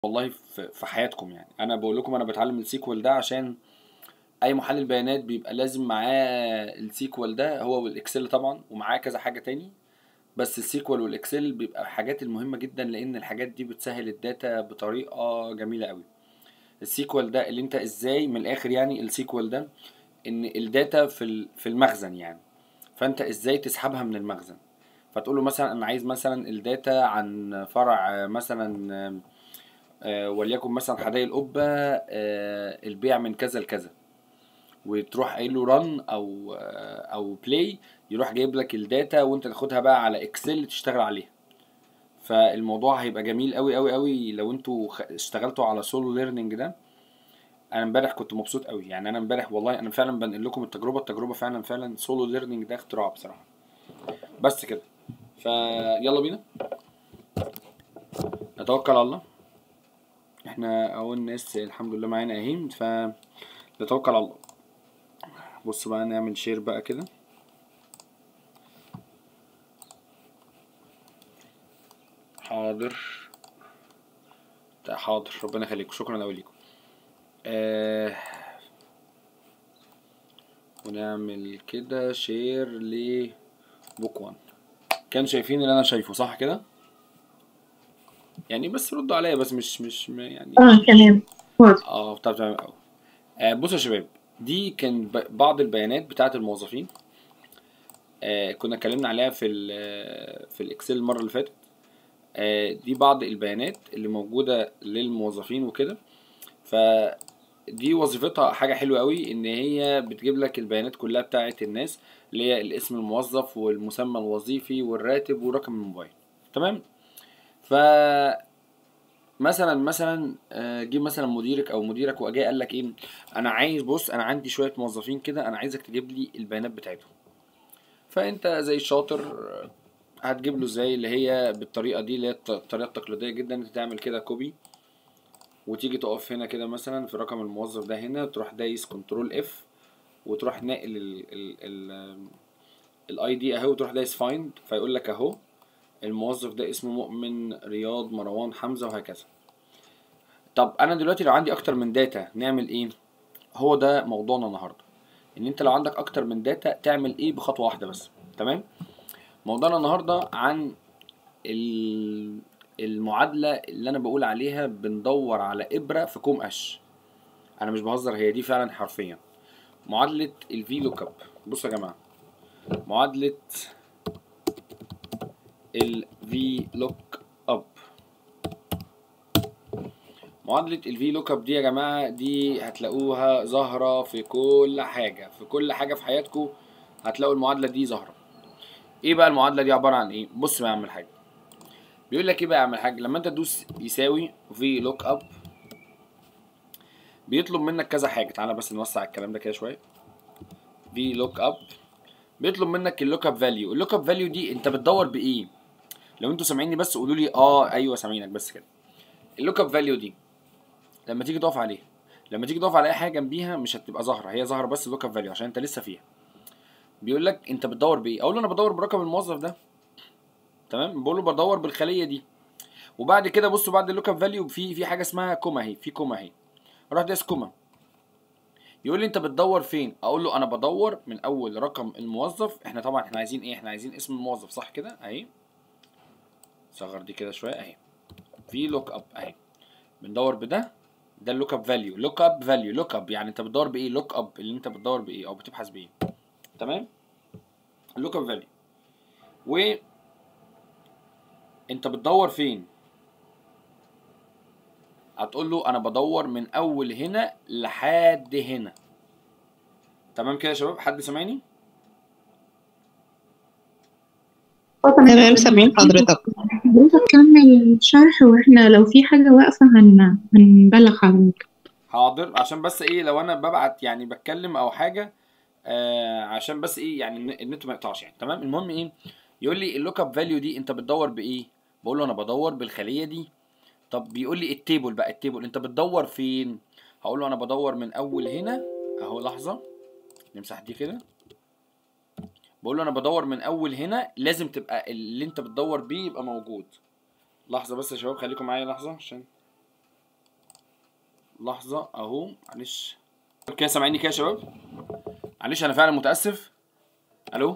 والله في في حياتكم يعني انا بقول لكم انا بتعلم السيكوال ده عشان اي محلل بيانات بيبقى لازم معاه السيكوال ده هو والاكسل طبعا ومعاه كذا حاجه تاني بس السيكوال والاكسل بيبقى الحاجات المهمه جدا لان الحاجات دي بتسهل الداتا بطريقه جميله قوي السيكوال ده اللي انت ازاي من الاخر يعني السيكوال ده ان الداتا في ال- في المخزن يعني فانت ازاي تسحبها من المخزن فتقول له مثلا انا عايز مثلا الداتا عن فرع مثلا آم، آه، وليكن مثلا حدائق القبه آه، البيع من كذا لكذا وتروح قايل له رن او آه، او بلاي يروح جايب لك الداتا وانت تاخدها بقى على اكسل تشتغل عليها فالموضوع هيبقى جميل قوي قوي قوي لو انتوا خ- اشتغلتوا على سولو ليرنينج ده انا امبارح كنت مبسوط قوي يعني انا امبارح والله انا فعلا بنقل لكم التجربه التجربه فعلا فعلا سولو ليرنينج ده اختراع بصراحه بس كده فيلا بينا نتوكل على الله احنا اهو الناس الحمد لله معانا اهي فنتوكل على الله بص بقى نعمل شير بقى كده حاضر حاضر ربنا يخليكم شكرا قوي ليكم آه ونعمل كده شير لبوك وان كان شايفين اللي انا شايفه صح كده يعني بس ردوا عليا بس مش مش م- يعني اه كلام واضح اه طب تمام قوي آه بصوا يا شباب دي كان ب- بعض البيانات بتاعه الموظفين آه كنا اتكلمنا عليها في ال في الاكسل المره اللي فاتت آه دي بعض البيانات اللي موجوده للموظفين وكده فدي وظيفتها حاجه حلوه قوي ان هي بتجيب لك البيانات كلها بتاعه الناس اللي هي الاسم الموظف والمسمى الوظيفي والراتب ورقم الموبايل تمام ف مثلا مثلا آه، جه مثلا مديرك او مديرك وجاي قال لك ايه انا عايز بص انا عندي شويه موظفين كده انا عايزك تجيب لي البيانات بتاعتهم فانت زي الشاطر آه، هتجيب له ازاي اللي هي بالطريقه دي اللي هي الط- الطريقه التقليديه جدا انت تعمل كده كوبي وتيجي تقف هنا كده مثلا في رقم الموظف ده هنا تروح دايس كنترول اف وتروح ناقل ال ال ال الاي دي اهو وتروح دايس فايند فيقول لك اهو الموظف ده اسمه مؤمن رياض مروان حمزه وهكذا طب انا دلوقتي لو عندي اكتر من داتا نعمل ايه هو ده موضوعنا النهارده ان انت لو عندك اكتر من داتا تعمل ايه بخطوه واحده بس تمام موضوعنا النهارده عن ال- المعادله اللي انا بقول عليها بندور على ابره في كوم قش انا مش بهزر هي دي فعلا حرفيا معادله الفي لوك اب بصوا يا جماعه معادله الفي لوك اب معادلة الفي لوك اب دي يا جماعة دي هتلاقوها ظاهرة في كل حاجة في كل حاجة في حياتكم هتلاقوا المعادلة دي ظاهرة ايه بقى المعادلة دي عبارة عن ايه بص بقى يا عم الحاج بيقول لك ايه بقى يا عم الحاج لما انت تدوس يساوي في لوك اب بيطلب منك كذا حاجة تعالى بس نوسع الكلام ده كده شوية في لوك اب بيطلب منك اللوك اب فاليو اللوك اب فاليو دي انت بتدور بايه لو انتوا سامعيني بس قولوا لي اه ايوه سامعينك بس كده اللوك اب فاليو دي لما تيجي تقف عليها لما تيجي تقف على اي حاجه جنبيها مش هتبقى ظاهره هي ظاهره بس لوك اب فاليو عشان انت لسه فيها بيقول لك انت بتدور بايه اقول له انا بدور برقم الموظف ده تمام بقول له بدور بالخليه دي وبعد كده بصوا بعد اللوك اب فاليو في في حاجه اسمها كوما اهي في كوما اهي اروح دايس كوما يقول لي انت بتدور فين اقول له انا بدور من اول رقم الموظف احنا طبعا احنا عايزين ايه احنا عايزين اسم الموظف صح كده اهي صغر دي كده شويه اهي في لوك اب اهي بندور بده ده اللوك اب فاليو لوك اب فاليو لوك اب يعني انت بتدور بايه لوك اب اللي انت بتدور بايه او بتبحث بايه تمام اللوك اب فاليو و انت بتدور فين هتقول له انا بدور من اول هنا لحد هنا تمام كده يا شباب حد سامعني تمام سامعين حضرتك حضرتك كمل شرح واحنا لو في حاجة واقفة هن... هنبلغ حضرتك حاضر عشان بس ايه لو انا ببعت يعني بتكلم او حاجه آه عشان بس ايه يعني الن- النت ما يقطعش يعني تمام المهم ايه يقول لي اللوك اب فاليو دي انت بتدور بايه بقول له انا بدور بالخليه دي طب بيقول لي التيبل بقى التيبل انت بتدور فين هقول له انا بدور من اول هنا اهو لحظه نمسح دي كده بقول له انا بدور من اول هنا لازم تبقى اللي انت بتدور بيه يبقى موجود لحظه بس يا شباب خليكم معايا لحظه عشان لحظه اهو معلش طب كده سامعيني كده يا شباب معلش انا فعلا متاسف الو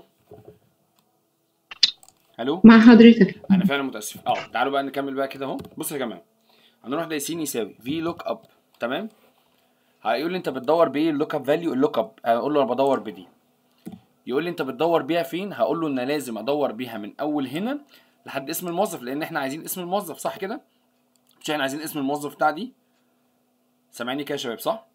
الو مع حضرتك انا فعلا متاسف اه تعالوا بقى نكمل بقى كده اهو بص يا جماعه هنروح دايسين يساوي في لوك اب تمام هيقول لي انت بتدور بايه اللوك اب فاليو اللوك اب هقول له انا بدور بدي يقول لي انت بتدور بيها فين هقول له ان لازم ادور بيها من اول هنا لحد اسم الموظف لان احنا عايزين اسم الموظف صح كده مش احنا عايزين اسم الموظف بتاع دي سامعيني كده يا شباب صح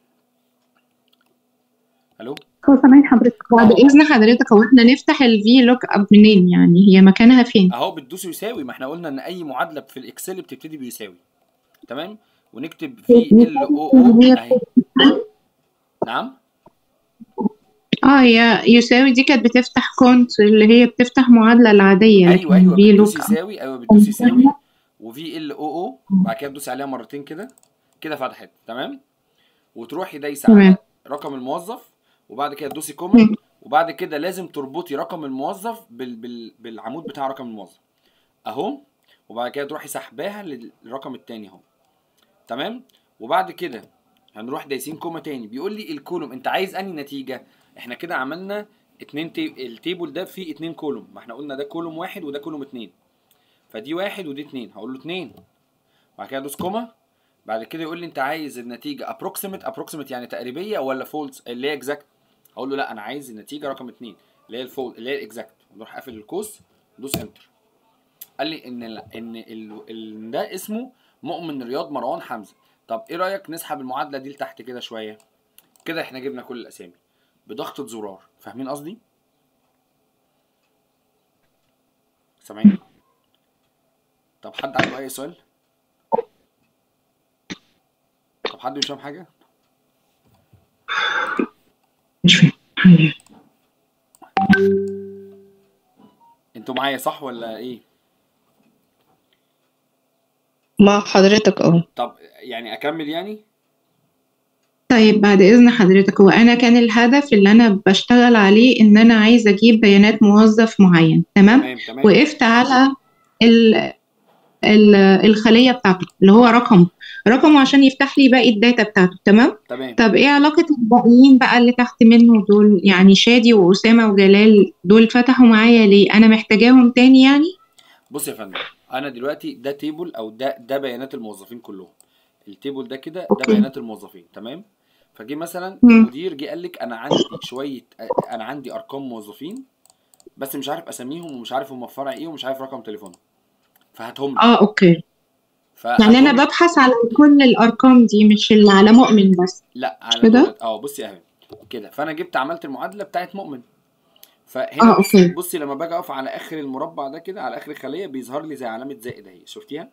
الو هو سامعين حضرتك بعد اذن حضرتك هو احنا نفتح الفي لوك اب منين يعني هي مكانها فين اهو بتدوس يساوي ما احنا قلنا ان اي معادله في الاكسل بتبتدي بيساوي تمام ونكتب في ال او او اهي نعم اه هي يساوي دي كانت بتفتح كونت اللي هي بتفتح معادلة العادية ايوه ايوه في بتدوس لوك اب يساوي ايوه بتدوس يساوي وفي ال او او بعد كده تدوس عليها مرتين كده كده فتحت تمام وتروحي دايسه على تمام. رقم الموظف وبعد كده تدوسي كوما مم. وبعد كده لازم تربطي رقم الموظف بال... بال... بالعمود بتاع رقم الموظف اهو وبعد كده تروحي سحباها للرقم التاني اهو تمام وبعد كده هنروح دايسين كوما تاني بيقول لي الكولوم انت عايز انهي نتيجه احنا كده عملنا اتنين تي... التيبل ده فيه اتنين كولوم ما احنا قلنا ده كولوم واحد وده كولوم اتنين فدي واحد ودي اتنين هقول له اتنين بعد كده ادوس كوما بعد كده يقول لي انت عايز النتيجه ابروكسيمت ابروكسيمت يعني تقريبيه ولا فولس اللي هي اكزاكت اقول له لا انا عايز النتيجه رقم اتنين اللي هي الفول اللي هي الاكزاكت نروح قافل القوس دوس انتر قال لي ان ال ان ال ال ده اسمه مؤمن رياض مروان حمزه طب ايه رايك نسحب المعادله دي لتحت كده شويه كده احنا جبنا كل الاسامي بضغطه زرار فاهمين قصدي سامعين طب حد عنده اي سؤال طب حد مش فاهم حاجه مش فاهم حاجة. انتوا معايا صح ولا ايه مع حضرتك اه طب يعني اكمل يعني طيب بعد إذن حضرتك هو أنا كان الهدف اللي أنا بشتغل عليه إن أنا عايزة أجيب بيانات موظف معين تمام تمام تمام وقفت على ال ال الخلية بتاعته اللي هو رقم رقمه عشان يفتح لي باقي الداتا بتاعته تمام تمام طب ايه علاقة الباقيين بقى اللي تحت منه دول يعني شادي وأسامة وجلال دول فتحوا معايا ليه أنا محتاجاهم تاني يعني بص يا فندم انا دلوقتي ده تيبل او ده ده بيانات الموظفين كلهم التيبل ده كده ده أوكي. بيانات الموظفين تمام فجي مثلا مم. المدير جه قال لك انا عندي شويه انا عندي ارقام موظفين بس مش عارف اساميهم ومش عارف هم في فرع ايه ومش عارف رقم تليفونهم فهاتهم لي اه اوكي يعني فهاتهم انا لي. ببحث على كل الارقام دي مش اللي على مؤمن بس لا على كده؟ دولت اه بصي اهي كده فانا جبت عملت المعادله بتاعت مؤمن فهنا اه بصي, اوكي بصي لما باجي اقف على اخر المربع ده كده على اخر الخليه بيظهر لي زي علامه زائد اهي شفتيها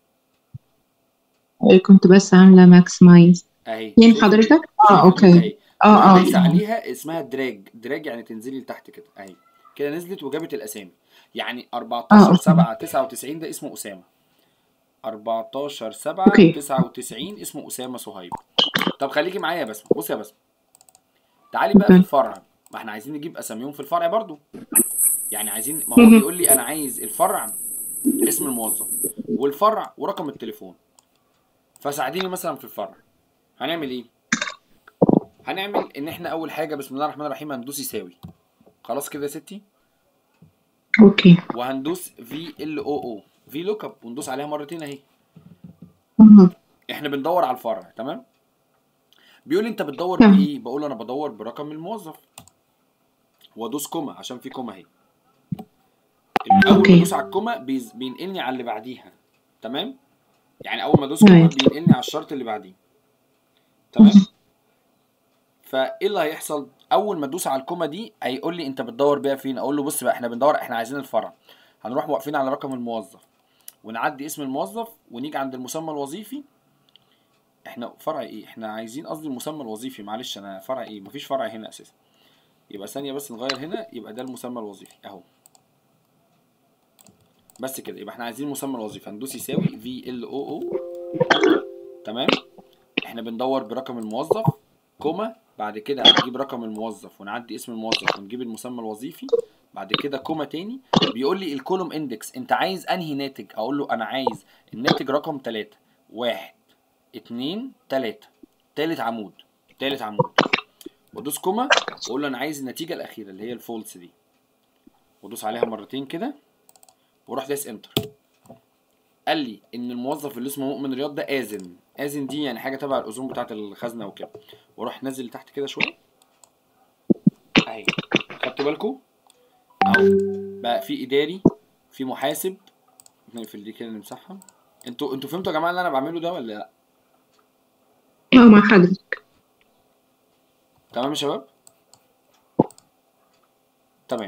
كنت بس عاملة ماكسمايز اهي مين شوفي حضرتك؟ شوفي اه اوكي اهي اه اه دايسه عليها اسمها دراج دراج يعني تنزلي لتحت كده اهي كده نزلت وجابت الاسامي يعني اه 14 اوكي 7 99 ده اسمه اسامه 14 7 اوكي 99 اسمه اسامه صهيب طب خليكي معايا بس بصي يا بس تعالي بقى في اوكي الفرع ما احنا عايزين نجيب اساميهم في الفرع برضو يعني عايزين ما هو مهم. بيقول لي انا عايز الفرع اسم الموظف والفرع ورقم التليفون فساعديني مثلا في الفرع هنعمل ايه هنعمل ان احنا اول حاجه بسم الله الرحمن الرحيم هندوس يساوي خلاص كده يا ستي اوكي وهندوس في ال او او في لوك اب وندوس عليها مرتين اهي مهم. احنا بندور على الفرع تمام بيقول لي انت بتدور تمام بايه بقول له انا بدور برقم الموظف وادوس كوما عشان في كوما اهي اول ما اوكي ادوس على الكوما بيز- بينقلني على اللي بعديها تمام يعني اول ما ادوس كوما تمام بينقلني على الشرط اللي بعديه تمام فايه اللي هيحصل اول ما ادوس على الكوما دي هيقول لي انت بتدور بيها فين اقول له بص بقى احنا بندور احنا عايزين الفرع هنروح واقفين على رقم الموظف ونعدي اسم الموظف ونيجي عند المسمى الوظيفي احنا فرع ايه احنا عايزين قصدي المسمى الوظيفي معلش انا فرع ايه مفيش فرع هنا اساسا يبقى ثانيه بس نغير هنا يبقى ده المسمى الوظيفي اهو بس كده يبقى احنا عايزين المسمى الوظيفي هندوس يساوي في ال او او تمام احنا بندور برقم الموظف كوما بعد كده هنجيب رقم الموظف ونعدي اسم الموظف ونجيب المسمى الوظيفي بعد كده كوما تاني بيقول لي الكولوم اندكس انت عايز انهي ناتج اقول له انا عايز الناتج رقم 3 واحد اتنين تلاتة تالت عمود تالت عمود وادوس كوما واقول له انا عايز النتيجه الاخيره اللي هي الفولس دي وادوس عليها مرتين كده واروح دايس انتر قال لي ان الموظف اللي اسمه مؤمن رياض ده اذن اذن دي يعني حاجه تبع الاذون بتاعه الخزنه وكده واروح نازل لتحت كده شويه اهي خدتوا بالكم اهو بقى في اداري في محاسب نقفل دي كده نمسحها انتوا انتوا فهمتوا يا جماعه اللي انا بعمله ده ولا لا اه مع حضرتك تمام يا شباب تمام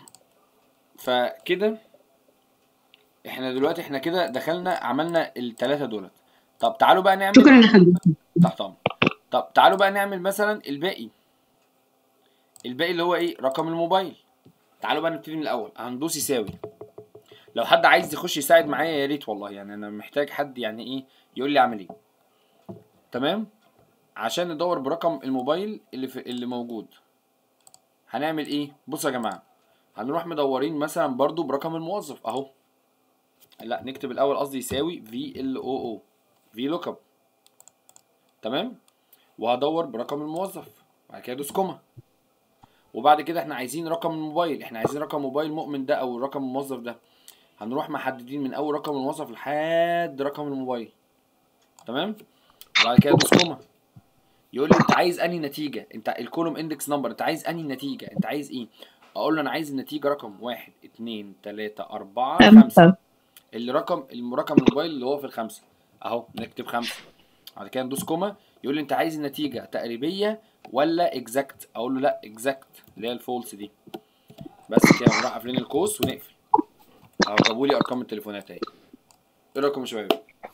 فكده احنا دلوقتي احنا كده دخلنا عملنا الثلاثه دولت طب تعالوا بقى نعمل شكرا يا حضرتك تحت امر طب تعالوا بقى نعمل مثلا الباقي الباقي اللي هو ايه رقم الموبايل تعالوا بقى نبتدي من الاول هندوس يساوي لو حد عايز يخش يساعد معايا يا ريت والله يعني انا محتاج حد يعني ايه يقول لي اعمل ايه تمام عشان ندور برقم الموبايل اللي في اللي موجود هنعمل ايه بصوا يا جماعه هنروح مدورين مثلا برضو برقم الموظف اهو لا نكتب الاول قصدي يساوي في ال او او في لوك اب تمام وهدور برقم الموظف بعد كده ادوس كوما وبعد كده احنا عايزين رقم الموبايل احنا عايزين رقم موبايل مؤمن ده او رقم الموظف ده هنروح محددين من اول رقم الموظف لحد رقم الموبايل تمام وبعد كده ادوس كوما يقول لي انت عايز انهي نتيجه انت الكولوم اندكس نمبر انت عايز انهي نتيجه انت عايز ايه اقول له انا عايز النتيجه رقم واحد اتنين تلاته اربعه خمسه خمسة اللي رقم الرقم الموبايل اللي هو في الخمسه اهو نكتب خمسه بعد كده ندوس كوما يقول لي انت عايز النتيجه تقريبيه ولا اكزاكت اقول له لا اكزاكت اللي هي الفولس دي بس كده نروح قافلين القوس ونقفل اهو جابوا لي ارقام التليفونات اهي ايه رايكم يا شباب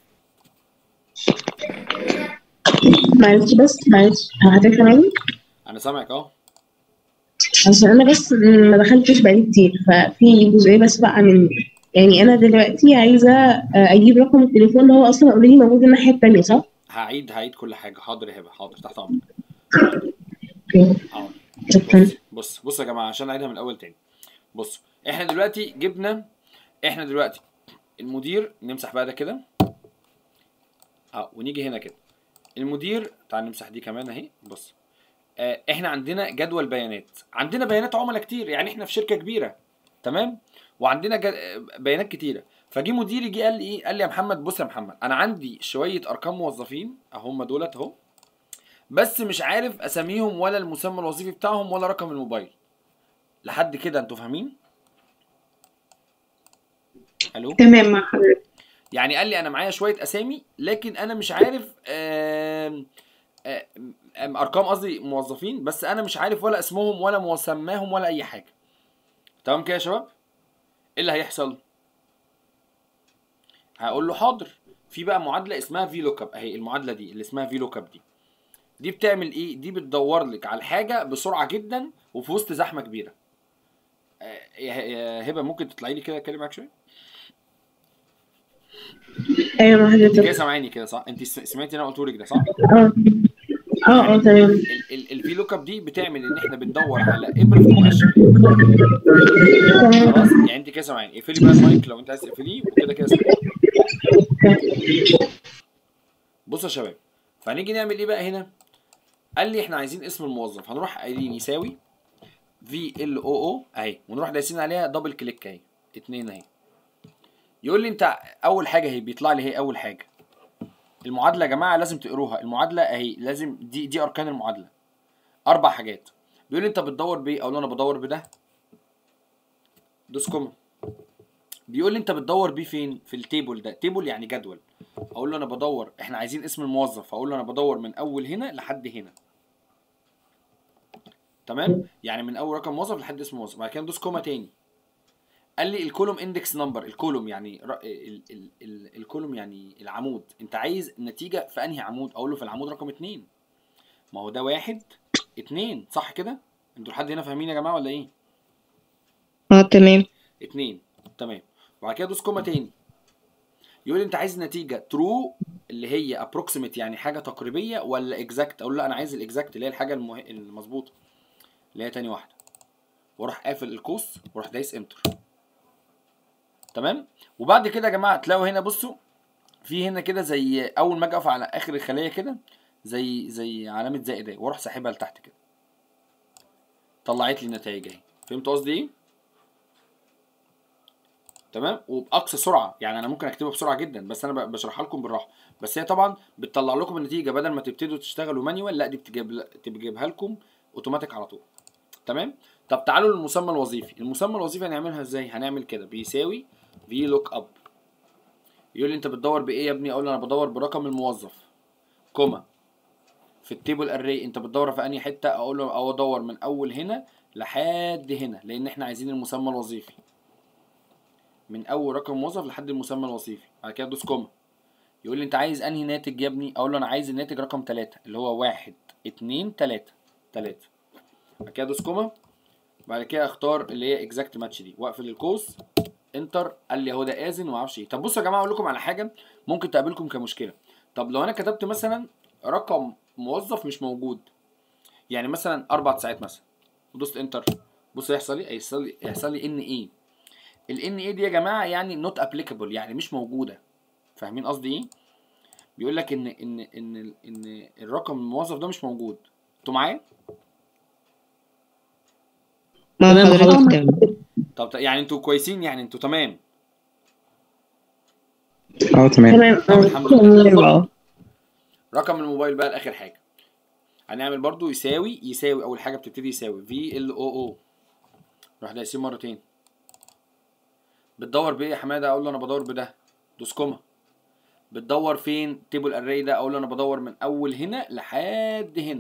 معلش بس معلش حضرتك سامعني انا سامعك اهو عشان انا بس ما دخلتش بقالي كتير ففي جزئيه بس بقى من يعني انا دلوقتي عايزه آه، اجيب رقم التليفون اللي هو اصلا اوريدي موجود الناحيه التانيه صح؟ هعيد هعيد كل حاجه حاضر يا هبه حاضر تحت امرك اوكي اه شكرا بص بص بص يا جماعه عشان اعيدها من الاول تاني بص احنا دلوقتي جبنا احنا دلوقتي المدير نمسح بقى ده كده اه ونيجي هنا كده المدير تعال نمسح دي كمان اهي بص آه احنا عندنا جدول بيانات عندنا بيانات عملاء كتير يعني احنا في شركه كبيره تمام وعندنا جد... بيانات كتيره فجي مديري جه قال لي ايه قال لي يا محمد بص يا محمد انا عندي شويه ارقام موظفين اهم دولت اهو بس مش عارف اساميهم ولا المسمى الوظيفي بتاعهم ولا رقم الموبايل لحد كده انتوا فاهمين الو تمام مع حضرتك يعني قال لي انا معايا شويه اسامي لكن انا مش عارف آم، آم، آم، ارقام قصدي موظفين بس انا مش عارف ولا اسمهم ولا مسماهم ولا اي حاجه تمام كده يا شباب ايه اللي هيحصل هقول له حاضر في بقى معادله اسمها في لوك اب اهي المعادله دي اللي اسمها في لوك اب دي دي بتعمل ايه دي بتدور لك على الحاجه بسرعه جدا وفي وسط زحمه كبيره آه، يا يا هبه ممكن تطلعي لي كده اتكلم معاك شويه ايوه مع انت كده حضرتك سامعاني كده صح انت س- سمعتي اللي انا قلته لك ده صح اه اه اه تمام الفي لوك اب دي بتعمل ان احنا بندور على ابره في مؤشر تمام خلاص يعني انت كده سامعاني اقفلي بقى المايك لو انت عايز تقفليه وكده كده سامعاني بصوا يا شباب فهنيجي نعمل ايه بقى هنا قال لي احنا عايزين اسم الموظف هنروح قايلين يساوي في ال او او اهي ونروح دايسين عليها دبل كليك اهي اتنين اهي يقول لي انت اول حاجه اهي بيطلع لي اهي اول حاجه المعادله يا جماعه لازم تقروها المعادله اهي لازم دي دي اركان المعادله اربع حاجات بيقول لي انت بتدور بايه اقول له انا بدور بده دوس كوما بيقول لي انت بتدور بيه فين في التيبل ده تيبل يعني جدول اقول له انا بدور احنا عايزين اسم الموظف اقول له انا بدور من اول هنا لحد هنا تمام يعني من اول رقم موظف لحد اسم موظف بعد كده ندوس كوما تاني قال لي الكولوم اندكس نمبر الكولوم يعني ر... ال... ال... ال... الكولوم يعني العمود انت عايز نتيجه في انهي عمود اقول له في العمود رقم اتنين ما هو ده واحد اتنين صح كده انتوا لحد هنا فاهمين يا جماعه ولا ايه اه تمام اتنين تمام وبعد كده دوس كوما تاني يقول لي انت عايز نتيجه ترو اللي هي ابروكسيمت يعني حاجه تقريبيه ولا اكزاكت اقول له لا انا عايز الاكزاكت اللي هي الحاجه المه... المظبوطه اللي هي تاني واحده واروح قافل القوس واروح دايس انتر تمام وبعد كده يا جماعه تلاقوا هنا بصوا في هنا كده زي اول ما اجي اقف على اخر الخليه كده زي زي علامه زائد اهي واروح ساحبها لتحت كده طلعت لي النتائج اهي فهمت قصدي ايه تمام وباقصى سرعه يعني انا ممكن اكتبها بسرعه جدا بس انا ب- بشرحها لكم بالراحه بس هي طبعا بتطلع لكم النتيجه بدل ما تبتدوا تشتغلوا مانيوال لا دي بتجيب تجيبها لكم اوتوماتيك على طول تمام طب تعالوا للمسمى الوظيفي المسمى الوظيفي هنعملها ازاي هنعمل كده بيساوي في لوك اب يقول لي انت بتدور بايه يا ابني اقول له انا بدور برقم الموظف كوما في التيبل اري انت بتدور في انهي حته اقول له او ادور من اول هنا لحد هنا لان احنا عايزين المسمى الوظيفي من اول رقم موظف لحد المسمى الوظيفي بعد كده ادوس كوما يقول لي انت عايز انهي ناتج يا ابني اقول له انا عايز الناتج رقم 3 اللي هو واحد اتنين تلاتة تلاتة بعد كده ادوس كوما بعد كده اختار اللي هي اكزاكت ماتش دي واقفل القوس انتر قال لي اهو ده اذن وما اعرفش ايه طب بصوا يا جماعه اقول لكم على حاجه ممكن تقابلكم كمشكله طب لو انا كتبت مثلا رقم موظف مش موجود يعني مثلا اربع ساعات مثلا ودوست انتر بص هيحصل ايه هيحصل لي هيحصل لي ان ايه الان ايه دي يا جماعه يعني نوت ابليكابل يعني مش موجوده فاهمين قصدي ايه بيقول لك ان ان ان ان الرقم الموظف ده مش موجود انتوا معايا تمام حضرتك حضرتك تمام طب يعني انتوا كويسين يعني انتوا تمام اه تمام تمام طب الحمد لله اه رقم الموبايل بقى لاخر حاجه هنعمل برضو يساوي يساوي اول حاجه بتبتدي يساوي في ال او او نروح دايسين مرتين بتدور بايه يا حماده اقول له انا بدور بده دوس كوما بتدور فين تيبل اري ده اقول له انا بدور من اول هنا لحد هنا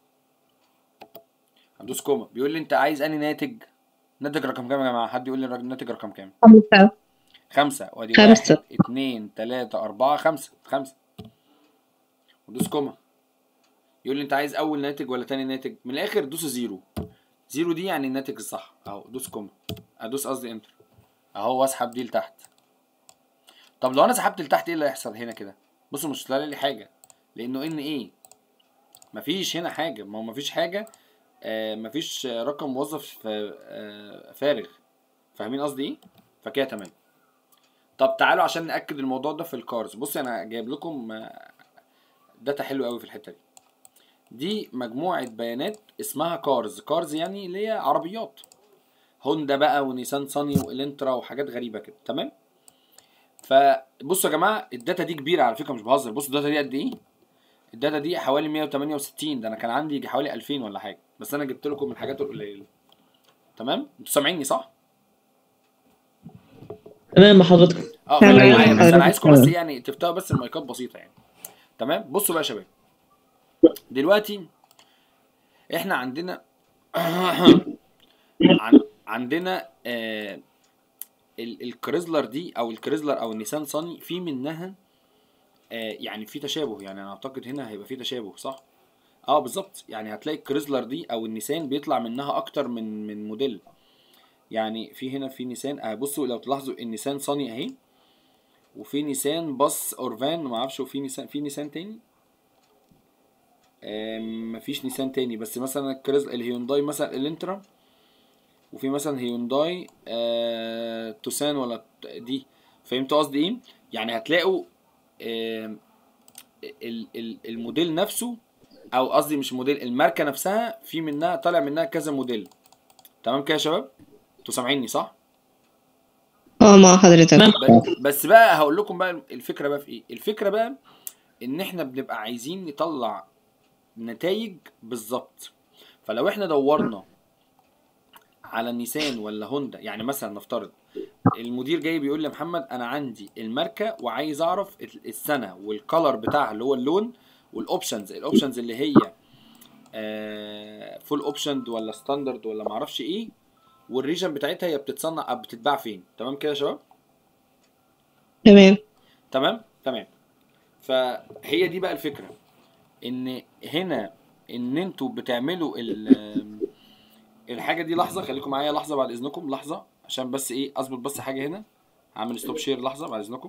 هدوس كوما بيقول لي انت عايز انهي ناتج ناتج رقم كام يا جماعه حد يقول لي الرق- الناتج رقم كام خمسة خمسة وادي خمسة. واحد اتنين تلاتة أربعة خمسة خمسة ودوس كوما يقول لي أنت عايز أول ناتج ولا تاني ناتج من الآخر دوس زيرو زيرو دي يعني الناتج الصح أهو دوس كوما أدوس قصدي انتر أهو وأسحب دي لتحت طب لو أنا سحبت لتحت إيه اللي هيحصل هنا كده بصوا مش طالع لي حاجة لأنه إن إيه مفيش هنا حاجة ما هو مفيش حاجة آه مفيش آه، رقم موظف آه فارغ فاهمين قصدي إيه فكده تمام طب تعالوا عشان ناكد الموضوع ده في الكارز بص انا جايب لكم آه، داتا حلو قوي في الحته دي دي مجموعه بيانات اسمها كارز كارز يعني اللي هي عربيات هوندا بقى ونيسان صاني والانترا وحاجات غريبه كده تمام فبصوا يا جماعه الداتا دي كبيره على فكره مش بهزر بصوا الداتا دي قد ايه الداتا دي حوالي 168 ده انا كان عندي يجي حوالي 2000 ولا حاجه بس انا جبت لكم الحاجات القليله تمام انتوا سامعيني صح تمام مع حضرتك اه تمام. خليكم معايا بس انا حضرتك عايزكم بس تمام. يعني تفتحوا بس المايكات بسيطه يعني تمام بصوا بقى يا شباب دلوقتي احنا عندنا عن عندنا آه ال- الكريزلر دي او الكريزلر او النيسان صاني في منها آه يعني في تشابه يعني انا اعتقد هنا هيبقى في تشابه صح اه بالظبط يعني هتلاقي الكريزلر دي او النيسان بيطلع منها اكتر من من موديل يعني في هنا في نيسان اه بصوا لو تلاحظوا النيسان صاني اهي وفي نيسان باص اورفان ما اعرفش وفي نيسان في نيسان تاني آم، مفيش نيسان تاني بس مثلا الكريز الهيونداي مثلا الانترا وفي مثلا هيونداي آه توسان ولا ت- دي فهمتوا قصدي ايه يعني هتلاقوا آم، ال- ال- الموديل نفسه او قصدي مش موديل الماركه نفسها في منها طالع منها كذا موديل تمام كده يا شباب انتوا سامعيني صح اه مع حضرتك تمام ب- بس بقى هقول لكم بقى الفكره بقى في ايه الفكره بقى ان احنا بنبقى عايزين نطلع نتائج بالظبط فلو احنا دورنا على نيسان ولا هوندا يعني مثلا نفترض المدير جاي بيقول لي يا محمد انا عندي الماركه وعايز اعرف ال- السنه والكلر بتاعها اللي هو اللون والاوبشنز الاوبشنز اللي هي فول اوبشن ولا ستاندرد ولا معرفش ايه والريجن بتاعتها هي بتتصنع أو بتتباع فين تمام كده يا شباب تمام تمام تمام فهي دي بقى الفكره ان هنا ان انتوا بتعملوا ال الحاجه دي لحظه خليكم معايا لحظه بعد اذنكم لحظه عشان بس ايه اظبط بس حاجه هنا هعمل ستوب شير لحظه بعد اذنكم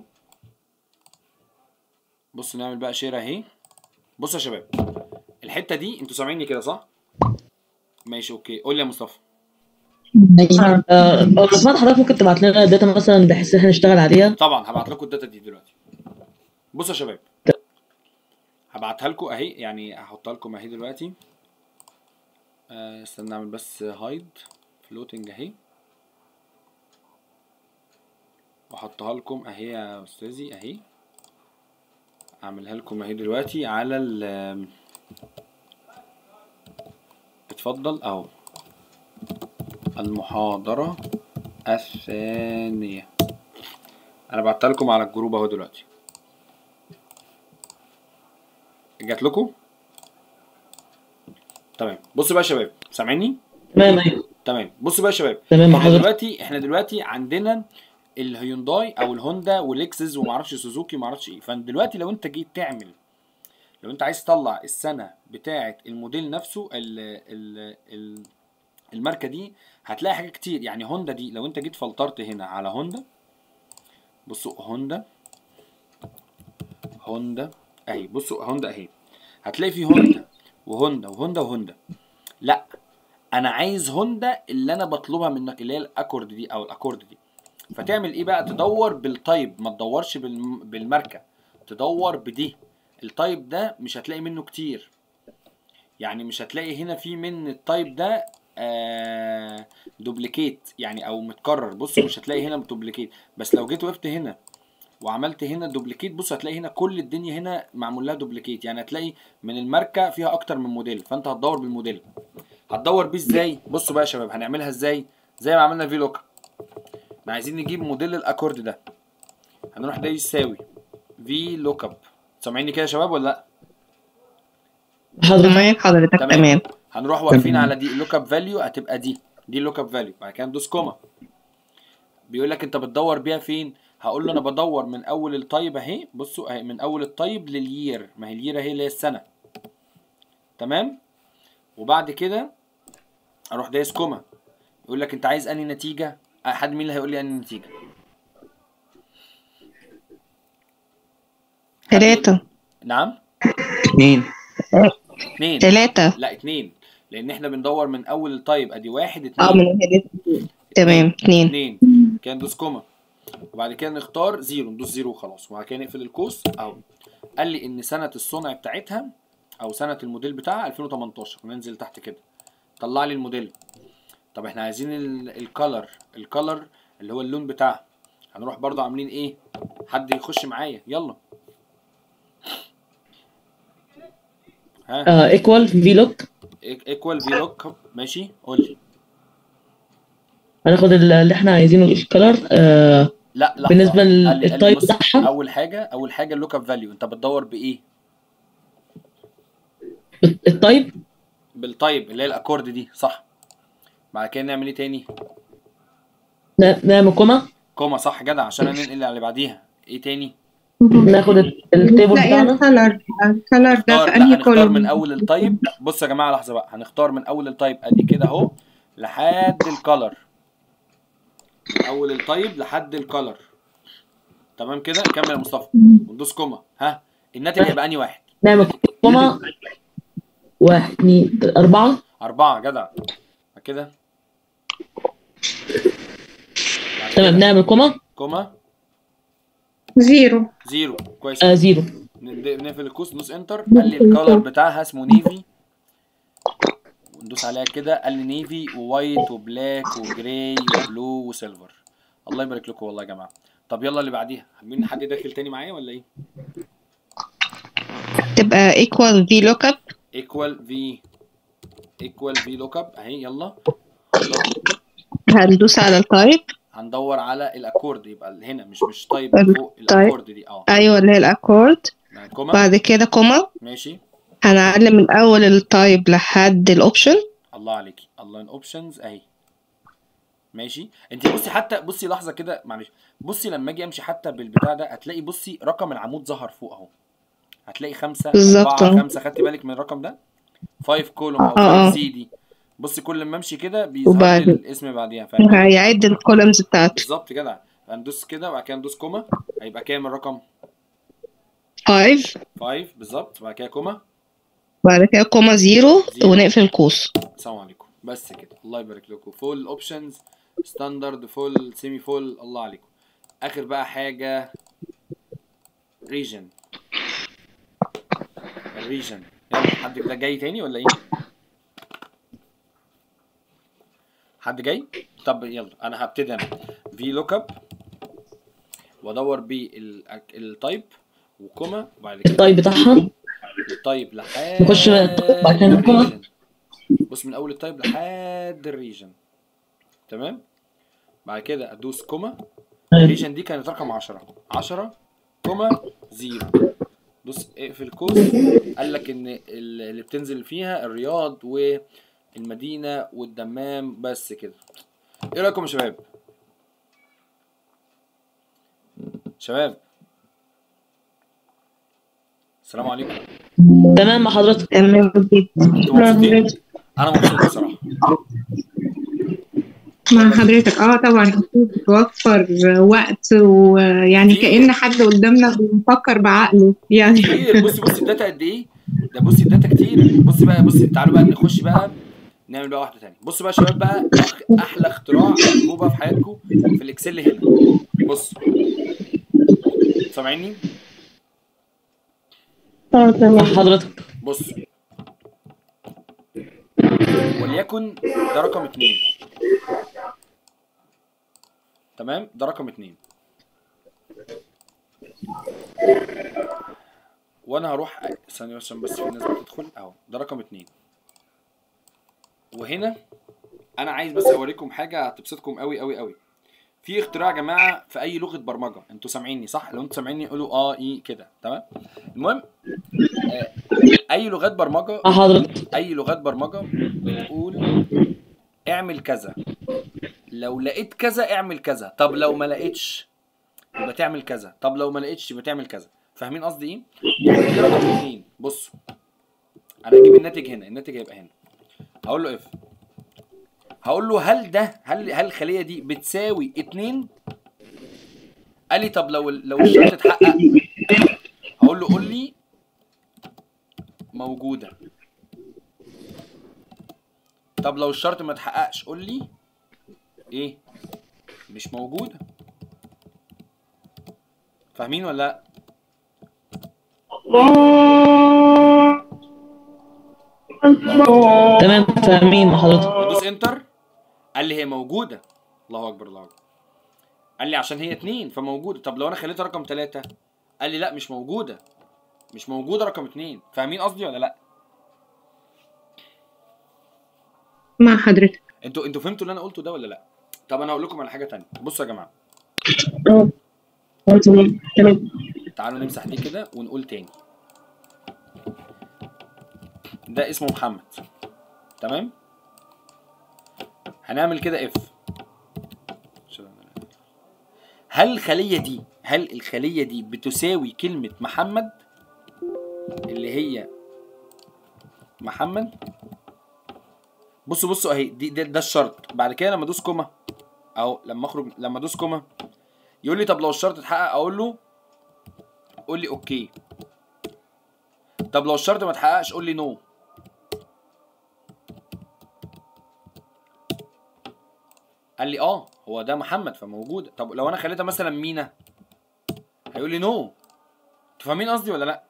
بص نعمل بقى شير اهي بص يا شباب الحته دي انتوا سامعيني كده صح ماشي اوكي قول لي يا مصطفى آه، لو سمحت حضرتك ممكن تبعت لنا الداتا مثلا بحيث ان احنا نشتغل عليها طبعا هبعت لكم الداتا دي دلوقتي بصوا يا شباب هبعتها لكم اهي يعني هحطها لكم اهي دلوقتي آه، استنى اعمل بس هايد فلوتنج اهي واحطها لكم اهي يا استاذي اهي اعملها لكم اهي دلوقتي على ال اتفضل اهو المحاضرة الثانية انا بعتها لكم على الجروب اهو دلوقتي جات لكم تمام بصوا بقى يا شباب سامعيني تمام ايوه تمام بصوا بقى يا شباب تمام مع احنا حضرتك دلوقتي احنا دلوقتي عندنا الهيونداي او الهوندا واللكسس ومعرفش سوزوكي ومعرفش ايه فدلوقتي لو انت جيت تعمل لو انت عايز تطلع السنه بتاعه الموديل نفسه ال ال ال الماركه دي هتلاقي حاجات كتير يعني هوندا دي لو انت جيت فلترت هنا على هوندا بصوا هوندا هوندا اهي بصوا هوندا اهي هتلاقي في هوندا وهوندا وهوندا وهوندا لا انا عايز هوندا اللي انا بطلبها منك اللي هي الاكورد دي او الاكورد دي فتعمل ايه بقى تدور بالتايب ما تدورش بالم- بالماركه تدور بدي التايب ده مش هتلاقي منه كتير يعني مش هتلاقي هنا في من التايب ده آه دوبليكيت يعني او متكرر بصوا مش هتلاقي هنا دوبليكيت بس لو جيت وقفت هنا وعملت هنا دوبليكيت بص هتلاقي هنا كل الدنيا هنا معمول لها دوبليكيت يعني هتلاقي من الماركه فيها اكتر من موديل فانت هتدور بالموديل هتدور بيه ازاي بصوا بقى يا شباب هنعملها ازاي زي ما عملنا في لوك احنا عايزين نجيب موديل الاكورد ده هنروح ده يساوي في لوك اب سامعيني كده يا شباب ولا لا حضرتك معاك حضرتك تمام. تمام هنروح واقفين على دي اللوك اب فاليو هتبقى دي دي اللوك اب فاليو بعد كده ندوس كوما بيقول لك انت بتدور بيها فين هقول له انا بدور من اول الطيب اهي بصوا اهي من اول الطيب للير ما هي الير اهي اللي هي السنه تمام وبعد كده اروح دايس كوما يقول لك انت عايز انهي نتيجه أه، حد مين اللي هيقول لي انهي نتيجه حد يقول- ثلاثة نعم اتنين اتنين ثلاثة لا اتنين لان احنا بندور من اول الطيب ادي واحد اه اتنين من واحد تمام اتنين اتنين كده ندوس كوما وبعد كده نختار زيرو ندوس زيرو وخلاص وبعد كده نقفل القوس اهو قال لي ان سنه الصنع بتاعتها او سنه الموديل بتاعها 2018 وننزل تحت كده طلع لي الموديل طب احنا عايزين الكالر الكالر اللي هو اللون بتاعها هنروح برضو عاملين ايه حد يخش معايا يلا ها ايكوال في لوك ايكوال في لوك ماشي قول لي هناخد ال- اللي احنا عايزينه الكلر آه لا لحظه بالنسبة قال لي- قال لي للتايب بص، بتاعها؟ اول حاجه اول حاجه اللوك اب فاليو انت بتدور بايه التايب بالتايب اللي هي الاكورد دي صح بعد كده نعمل ايه تاني نا- نعمل كوما كوما صح جدع عشان ننقل على اللي بعديها ايه تاني ناخد ال- التيبل لا يا بتاعنا الكلر الكلر ده نختار في لا انهي هنختار من كولوم اول التايب بص يا جماعه لحظه بقى هنختار من اول التايب ادي كده اهو لحد الكلر اول التايب لحد الكلر تمام كده كمل يا مصطفى وندوس كوما ها الناتج هيبقى انهي واحد نعمل كوما واحد اتنين تلاتة، أربعة أربعة جدع بعد كده بعد تمام كده نعمل كوما كوما زيرو زيرو كويس آه زيرو ند- نقفل القوس ندوس انتر قال لي الكالر بتاعها اسمه نيفي وندوس عليها كده قال لي نيفي ووايت وبلاك وجراي وبلو وسيلفر الله يبارك لكم والله يا جماعه طب يلا اللي بعديها مين حد داخل تاني معايا ولا ايه تبقى equal v lookup ايكوال في ايكوال في لوك اب اهي يلا هندوس على التايب هندور على الاكورد يبقى هنا مش مش طيب فوق التايب. الاكورد دي اه ايوه اللي هي الاكورد مع كوما بعد كده كوما ماشي هنعلم من اول التايب لحد الاوبشن الله عليكي الله ان اوبشنز اهي ماشي انت بصي حتى بصي لحظه كده معلش بصي لما اجي امشي حتى بالبتاع ده هتلاقي بصي رقم العمود ظهر فوق اهو هتلاقي خمسة بالظبط. أربعة خمسة خدتي بالك من الرقم ده 5 كولوم أو اه، 5 اه. سي دي بصي كل ما امشي كده بيظهر وبعد- لي الاسم بعديها فاهم هيعد الكولمز بتاعته بالظبط كده هندوس كده وبعد كده ندوس كوما هيبقى كام الرقم 5 5 بالظبط وبعد كده كوما بعد كده كوما زيرو زيرو. ونقفل القوس السلام عليكم بس كده الله يبارك لكم فول اوبشنز ستاندرد فول سيمي فول الله عليكم اخر بقى حاجه ريجن الريجن يلا حد ده جاي تاني ولا ايه حد جاي طب يلا انا هبتدي انا في لوك اب وادور بالتايب وكوما وبعد كده الطيب بتاعها التايب لحد نخش التايب بعد كده الكوما. الريجن. بص من اول التايب لحد الريجن تمام بعد كده ادوس كوما الريجن دي كانت رقم 10 10 كوما زيرو دوس اقفل كوز قال لك ان ال- اللي بتنزل فيها الرياض والمدينه والدمام بس كده ايه رايكم يا شباب شباب السلام عليكم تمام مع حضرتك تمام جدا انتوا مبسوطين انا مبسوط بصراحه مع حضرتك اه طبعا أكيد بتوفر وقت ويعني كتير. كأن حد قدامنا بيفكر بعقله يعني كتير بصي بصي الداتا قد ايه ده بصي الداتا كتير بصي بقى بصي تعالوا بقى نخش بقى نعمل بقى واحده تانية بصوا بقى يا شباب بقى أخ- احلى اختراع هتجيبوه بقى في حياتكم في الاكسل هنا بص سامعيني اه مع تمام حضرتك بص وليكن ده رقم اتنين تمام ده رقم اتنين وانا هروح ثانية عشان بس في ناس بتدخل اهو ده رقم اتنين وهنا انا عايز بس اوريكم حاجة هتبسطكم قوي قوي قوي في اختراع يا جماعة في اي لغة برمجة انتوا سامعيني صح لو انتوا سامعيني قولوا اه اي كده تمام المهم آه، اي لغات برمجة مع حضرتك اي لغات برمجه بتقول اعمل كذا لو لقيت كذا اعمل كذا طب لو ما لقيتش يبقى تعمل كذا طب لو ما لقيتش يبقى تعمل كذا فاهمين قصدي ايه يعني دي رقم اتنين بصوا انا هجيب الناتج هنا الناتج هيبقى هنا هقول له اف هقول له هل ده هل هل الخليه دي بتساوي اتنين قال لي طب لو لو الشرط اتحقق هقول له قول لي موجوده طب لو الشرط ما اتحققش قول لي ايه مش موجوده فاهمين ولا لا تمام فاهمين مع حضرتك بدوس انتر قال لي هي موجوده الله اكبر الله اكبر قال لي عشان هي اتنين فموجوده طب لو انا خليتها رقم ثلاثة قال لي لا مش موجوده مش موجوده رقم اتنين فاهمين قصدي ولا لا مع حضرتك انتوا انتوا فهمتوا اللي انا قلته ده ولا لا طب انا هقول لكم على حاجه تانية بصوا يا جماعه اه اه تمام تمام تعالوا نمسح دي كده ونقول تاني ده اسمه محمد تمام هنعمل كده اف هل الخلية دي هل الخلية دي بتساوي كلمة محمد اللي هي محمد بصوا بصوا اهي دي ده, ده الشرط بعد كده لما ادوس كوما اهو لما اخرج لما ادوس كوما يقول لي طب لو الشرط اتحقق اقول له قول لي اوكي طب لو الشرط ما اتحققش قول لي نو قال لي اه هو ده محمد فموجود طب لو انا خليتها مثلا مينا هيقول لي نو انتوا فاهمين قصدي ولا لا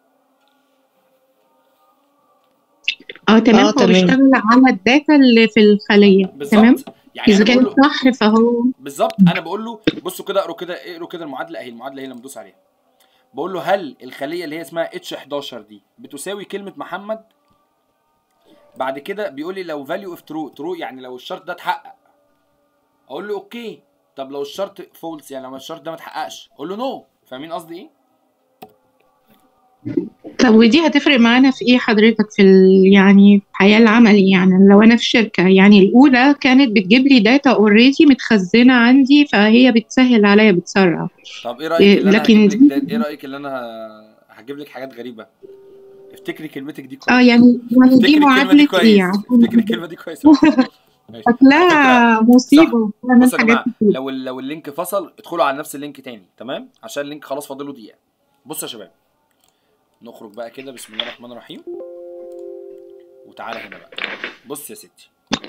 اه تمام آه، هو تمام. بيشتغل على الداتا اللي في الخلية تمام بالظبط يعني إذا انا بقول كان له صح فهو بالظبط انا بقول له بصوا كده اقروا كده اقروا كده المعادله اهي المعادله اهي لما ادوس عليها بقول له هل الخليه اللي هي اسمها اتش 11 دي بتساوي كلمه محمد بعد كده بيقول لي لو فاليو اوف ترو ترو يعني لو الشرط ده اتحقق اقول له اوكي طب لو الشرط فولس يعني لو الشرط ده ما اتحققش اقول له نو فاهمين قصدي ايه طب ودي هتفرق معانا في ايه حضرتك في ال... يعني في الحياة العملي يعني لو انا في شركة يعني الاولى كانت بتجيب لي داتا اوريدي متخزنة عندي فهي بتسهل عليا بتسرع طب ايه رايك إيه، اللي انا لكن هجيب لك دي- ده ايه رايك اللي انا هجيب لك حاجات غريبه افتكري كلمتك دي اه كويس يعني يعني افتكري دي الكلمه دي معادلة ايه كويس يعني افتكري الكلمه دي كويس أوي. ماشي. على شكلها فكرة، مصيبة بتعمل بصوا يا حاجات جماعه كتير لو ال- لو اللينك فصل ادخلوا على نفس اللينك تاني تمام عشان اللينك خلاص فاضل له دقيقه بصوا يا شباب نخرج بقى كده بسم الله الرحمن الرحيم وتعالى هنا بقى بص يا ستي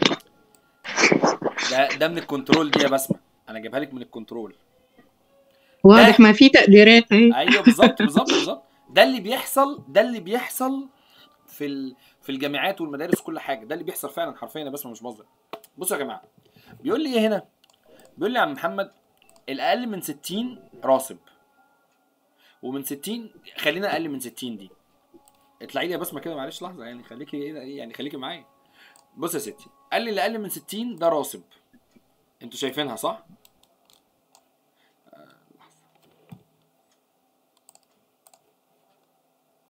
ده ده من الكنترول دي يا بسمه انا جايبها لك من الكنترول واضح ما في تقديرات اهي ايوه بالظبط بالظبط بالظبط ده اللي بيحصل ده اللي بيحصل في ال... في الجامعات والمدارس كل حاجه ده اللي بيحصل فعلا حرفيا انا بس مش بهزر بصوا يا جماعه بيقول لي ايه هنا بيقول لي يا عم محمد الاقل من 60 راسب ومن 60 خلينا اقل من 60 دي اطلعي لي يا بسمه كده معلش لحظه يعني خليكي ايه ده- إيه يعني خليكي معايا بص يا ستي قال لي اللي اقل من 60 ده راسب انتوا شايفينها صح